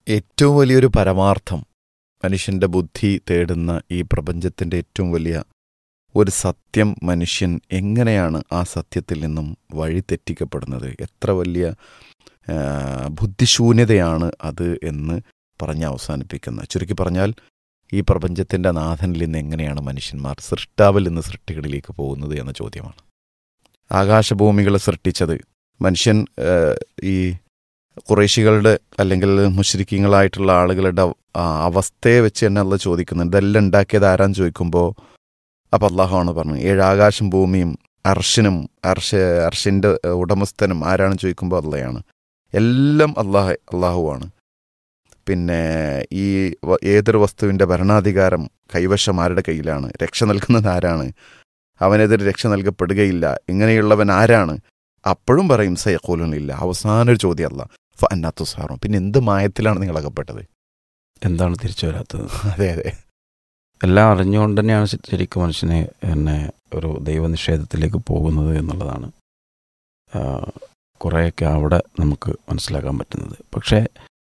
ഏറ്റവും വലിയൊരു പരമാർത്ഥം മനുഷ്യന്റെ ബുദ്ധി തേടുന്ന ഈ പ്രപഞ്ചത്തിന്റെ ഏറ്റവും വലിയ ഒരു സത്യം മനുഷ്യൻ എങ്ങനെയാണ് ആ സത്യത്തിൽ നിന്നും വഴി തെറ്റിക്കപ്പെടുന്നത് എത്ര വലിയ ആ, ബുദ്ധിശൂന്യതയാണ് അത് എന്ന് പറഞ്ഞ് അവസാനിപ്പിക്കുന്നത് ചുരുക്കി പറഞ്ഞാൽ ഈ പ്രപഞ്ചത്തിന്റെ നാഥനിൽ നിന്ന് എങ്ങനെയാണ് മനുഷ്യന്മാർ സൃഷ്ടാവിൽ നിന്ന് സൃഷ്ടികളിലേക്ക് പോകുന്നത് എന്ന ചോദ്യമാണ് ആകാശഭൂമികളെ സൃഷ്ടിച്ചത് മനുഷ്യൻ ആ, ഈ കുറേശികളുടെ അല്ലെങ്കിൽ മുശ്രിക്കങ്ങളായിട്ടുള്ള ആളുകളുടെ ആ അവസ്ഥയെ വെച്ച് തന്നെ അല്ല ചോദിക്കുന്നുണ്ട് ഇതെല്ലാം ഉണ്ടാക്കിയത് ആരാന്ന് ചോദിക്കുമ്പോൾ അപ്പം അള്ളാഹുവാണ് പറഞ്ഞത് ഏഴ് ആകാശം ഭൂമിയും അർഷിനും അർഷ അർഷിൻ്റെ ഉടമസ്ഥനും ആരാണെന്ന് ചോദിക്കുമ്പോൾ അള്ളയാണ് എല്ലാം അള്ളാഹ് അള്ളാഹുവാണ് പിന്നെ ഈ വ- ഏതൊരു വസ്തുവിൻ്റെ ഭരണാധികാരം കൈവശം ആരുടെ കയ്യിലാണ് രക്ഷ നൽകുന്നത് ആരാണ് അവനെതിരെ രക്ഷ നൽകപ്പെടുകയില്ല ഇങ്ങനെയുള്ളവൻ ആരാണ് അപ്പോഴും പറയും സയക്കോലനില്ല അവസാന ഒരു ചോദ്യം അല്ല ഫന്നാത്തു സാറും പിന്നെ എന്ത് മായത്തിലാണ് നിങ്ങൾ അകപ്പെട്ടത് എന്താണ് തിരിച്ചു വരാത്തത് അതെ അതെ എല്ലാം അറിഞ്ഞുകൊണ്ട് തന്നെയാണ് ശ- ശരിക്കും മനുഷ്യനെ എന്നെ ഒരു ദൈവനിഷേധത്തിലേക്ക് പോകുന്നത് എന്നുള്ളതാണ് ആ, കുറേയൊക്കെ അവിടെ നമുക്ക് മനസ്സിലാക്കാൻ പറ്റുന്നത് പക്ഷേ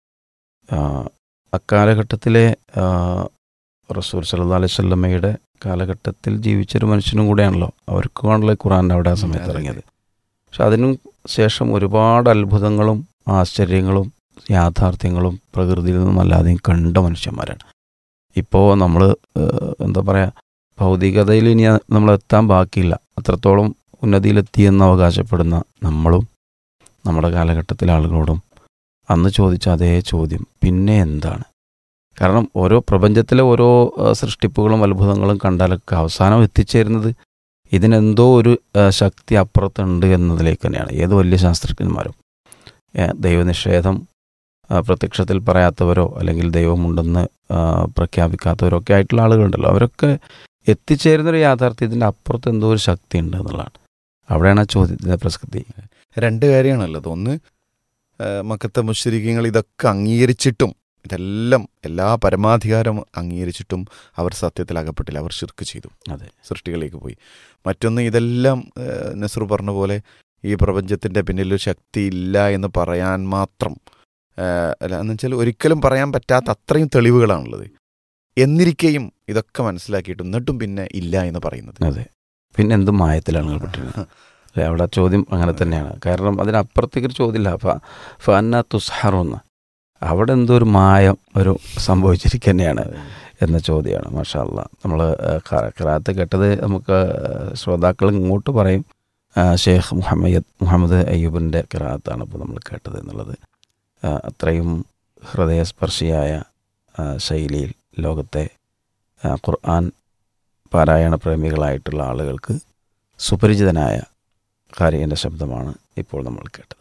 ആ, അക്കാലഘട്ടത്തിലെ ആ, റസൂൽ സല്ലല്ലാഹു അലൈഹി വസല്ലമയുടെ കാലഘട്ടത്തിൽ ജീവിച്ചൊരു മനുഷ്യനും കൂടെയാണല്ലോ അവർക്കാണല്ലോ ഖുറാൻ അവിടെ ആ സമയത്ത് അതെ, അതെ. ഇറങ്ങിയത് പക്ഷെ അതിനും ശേഷം ഒരുപാട് അത്ഭുതങ്ങളും ആശ്ചര്യങ്ങളും യാഥാർത്ഥ്യങ്ങളും പ്രകൃതിയിൽ നിന്നും അല്ലാതെയും കണ്ട മനുഷ്യന്മാരാണ് ഇപ്പോൾ നമ്മൾ എന്താ പറയുക ഭൗതികതയിൽ ഇനി നമ്മൾ എത്താൻ ബാക്കിയില്ല അത്രത്തോളം ഉന്നതിയിലെത്തിയെന്ന് അവകാശപ്പെടുന്ന നമ്മളും നമ്മുടെ കാലഘട്ടത്തിലെ ആളുകളോടും അന്ന് ചോദിച്ച അതേ ചോദ്യം പിന്നെ എന്താണ് കാരണം ഓരോ പ്രപഞ്ചത്തിലെ ഓരോ ആ, സൃഷ്ടിപ്പുകളും അത്ഭുതങ്ങളും കണ്ടാലൊക്കെ അവസാനം എത്തിച്ചേരുന്നത് ഇതിനെന്തോ ഒരു ആ, ശക്തി അപ്പുറത്തുണ്ട് എന്നതിലേക്ക് തന്നെയാണ് ഏത് വലിയ ശാസ്ത്രജ്ഞന്മാരും ഏ, ദൈവനിഷേധം ആ, പ്രത്യക്ഷത്തിൽ പറയാത്തവരോ അല്ലെങ്കിൽ ദൈവമുണ്ടെന്ന് ആ, പ്രഖ്യാപിക്കാത്തവരോ ഒക്കെ ആയിട്ടുള്ള ആളുകളുണ്ടല്ലോ അവരൊക്കെ എത്തിച്ചേരുന്നൊരു യാഥാർത്ഥ്യത്തിൻ്റെ അപ്പുറത്ത് എന്തോ ഒരു ശക്തി ഉണ്ട് എന്നുള്ളതാണ് അവിടെയാണ് ആ ചോദ്യത്തിൻ്റെ പ്രസക്തി രണ്ട് കാര്യമാണുള്ളത് ഒന്ന് ആ, മക്കത്തെ മുശ്രിക്കങ്ങൾ ഇതൊക്കെ അംഗീകരിച്ചിട്ടും ഇതെല്ലാം എല്ലാ പരമാധികാരം അംഗീകരിച്ചിട്ടും അവർ സത്യത്തിൽ അകപ്പെട്ടില്ല അവർ ശിർക്ക് ചെയ്തു അതെ സൃഷ്ടികളിലേക്ക് പോയി മറ്റൊന്ന് ഇതെല്ലാം ആ, നസ്രു പറഞ്ഞ പോലെ ഈ പ്രപഞ്ചത്തിന്റെ പിന്നിൽ ഒരു ശക്തി ഇല്ല എന്ന് പറയാൻ മാത്രം ആ, അല്ല എന്ന് വെച്ചാൽ ഒരിക്കലും പറയാൻ പറ്റാത്ത അത്രയും തെളിവുകളാണുള്ളത് എന്നിരിക്കെയും ഇതൊക്കെ മനസ്സിലാക്കിയിട്ട് എന്നിട്ടും പിന്നെ ഇല്ല എന്ന് പറയുന്നത് അതെ പിന്നെ എന്ത് മായത്തിലാണ് നിങ്ങൾ പെട്ടിരുന്നത് അല്ലേ അവിടെ ചോദ്യം അങ്ങനെ തന്നെയാണ് കാരണം അതിനപ്പുറത്തേക്ക് ഒരു ചോദ്യമില്ല ഫ ഫന്ന തുസ്ഹറൊന്ന് അവിടെ എന്തോ ഒരു മായം ഒരു സംഭവിച്ചിരിക്കുക തന്നെയാണ് എന്ന ചോദ്യമാണ് മാഷാ അല്ല നമ്മൾ ഖറാത്ത് കേട്ടത് നമുക്ക് ശ്രോതാക്കൾ ഇങ്ങോട്ട് പറയും ആ, ഷേഖ് മുഹമ്മദ് മുഹമ്മദ് അയ്യൂബിൻ്റെ ഖറാത്താണ് ഇപ്പോൾ നമ്മൾ കേട്ടത് എന്നുള്ളത് ആ, അത്രയും ഹൃദയസ്പർശിയായ ആ, ശൈലിയിൽ ലോകത്തെ ആ, ഖുർആൻ പാരായണ പ്രേമികളായിട്ടുള്ള ആളുകൾക്ക് സുപരിചിതനായ കാര്യൻ്റെ ശബ്ദമാണ് ഇപ്പോൾ നമ്മൾ കേട്ടത്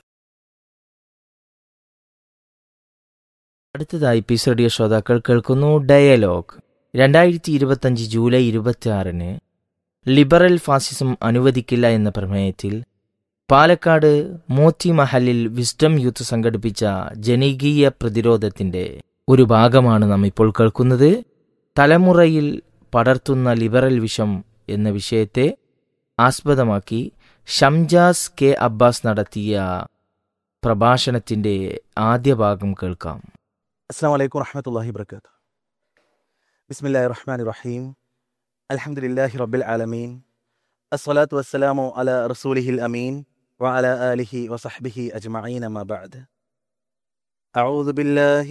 അടുത്തതായി പീസ് റേഡിയോ ശ്രോതാക്കൾ കേൾക്കുന്നു ഡയലോഗ് രണ്ടായിരത്തി ഇരുപത്തഞ്ച് ജൂലൈ ഇരുപത്തിയാറിന് ലിബറൽ ഫാസിസം അനുവദിക്കില്ല എന്ന പ്രമേയത്തിൽ പാലക്കാട് മോത്തി മഹലിൽ വിസ്ഡം യൂത്ത് സംഘടിപ്പിച്ച ജനകീയ പ്രതിരോധത്തിന്റെ ഒരു ഭാഗമാണ് നാം ഇപ്പോൾ കേൾക്കുന്നത് തലമുറയിൽ പടർത്തുന്ന ലിബറൽ വിഷം എന്ന വിഷയത്തെ ആസ്പദമാക്കി ഷംജാസ് കെ അബ്ബാസ് നടത്തിയ പ്രഭാഷണത്തിന്റെ ആദ്യ ഭാഗം കേൾക്കാം السلام عليكم ورحمة الله وبركاته بسم الله الرحمن الرحيم الحمد لله رب العالمين الصلاة والسلام على رسوله الأمين وعلى آله وصحبه أجمعين ما بعد أعوذ بالله